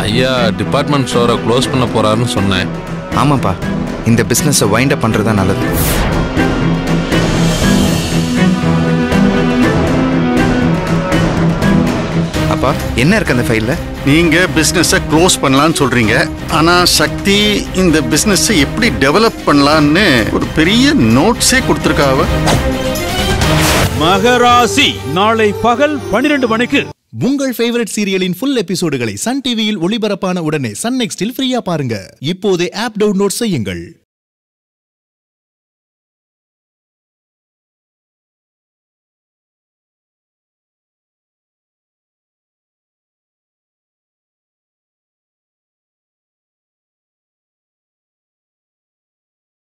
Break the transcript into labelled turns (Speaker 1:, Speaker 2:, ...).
Speaker 1: ஐயா department ஸ்டோரை close பண்ண போறாருன்னு சொன்னேன்
Speaker 2: ஆமாப்பா இந்த பிஸ்னஸை வைண்ட் அப் பண்ணுறது தான் நல்லது அப்பா என்ன இருக்கு அந்த ஃபைலில்
Speaker 3: நீங்க பிசினஸ க்ளோஸ் பண்ணலாம்னு சொல்றீங்க ஆனா சக்தி இந்த பிசினஸ் எப்படி டெவலப் பண்ணலாம்னு ஒரு பெரிய நோட்ஸே கொடுத்துருக்காவ
Speaker 4: மகராசி நாளை பகல் பனிரெண்டு மணிக்கு
Speaker 5: உங்கள் ஃபேவரட் சீரியலின் ஃபுல் எபிசோடுகளை சன் டிவியில் ஒளிபரப்பான உடனே சன் நெக்ஸ்டில் ஃப்ரீயா பாருங்க இப்போதே ஆப் டவுன்லோட் செய்யுங்கள்